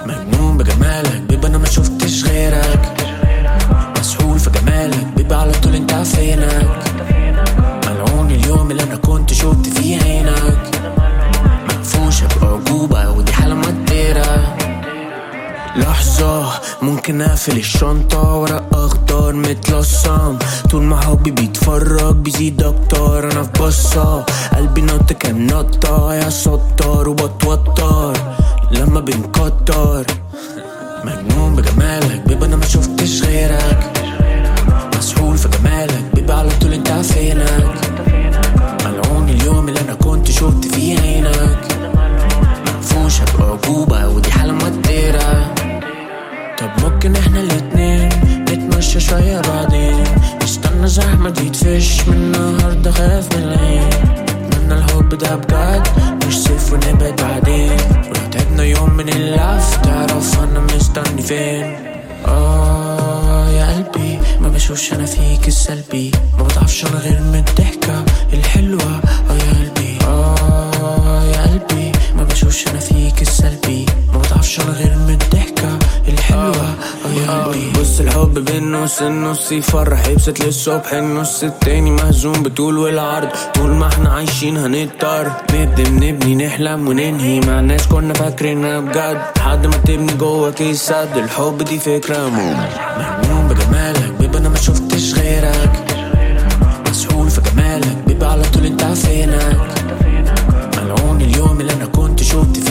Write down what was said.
مجنون بجمالك بيبقى انا ما شفتش غيرك مسحول في جمالك بيبقى على طول انت فينك ملعون اليوم اللي انا كنت شفت فيه عينك مقفوشة بأعجوبة ودي حالة مقدرة لحظة ممكن اقفل الشنطة ورق اخضر متلصم طول ما حبي بيتفرج بيزيد اكتر انا في بصة قلبي نط كام نطة يا سطر وبتوتر لما بنكتر مجنون بجمالك بيبقى انا ما شفتش غيرك مسحول في جمالك بيبقى على طول انت فينك ملعون اليوم اللي انا كنت شفت فيه عينك مقفوشة بأعجوبة ودي حالة مقدرة طب ممكن احنا الاتنين نتمشى شوية بعدين نستنى زحمة دي تفش من النهاردة خايف من العين اتمنى الحب ده بجد مش صيف ونبعد بعدين ولو تعبنا يوم من اللف تعرف انا مستني فين اه يا قلبي ما بشوفش انا فيك السلبي ما بضعفش انا غير من الضحكة الحلوة اه يا قلبي اه يا قلبي ما بشوفش انا فيك السلبي ما بضعفش انا غير من الضحكة الحلوة اه يا قلبي بص الحب بين نص النص يفرح يبسط للصبح النص التاني مهزوم بطول والعرض طول ما احنا عايشين هنضطر نبدأ نبني نحلم وننهي مع ناس كنا فاكرينها بجد لحد ما تبني جوه كيس سد الحب دي فكرة مجنون بجمالك بيبقى انا ما شفتش غيرك مسحول في جمالك بيبقى على طول انت فينك ملعون اليوم اللي انا كنت شفت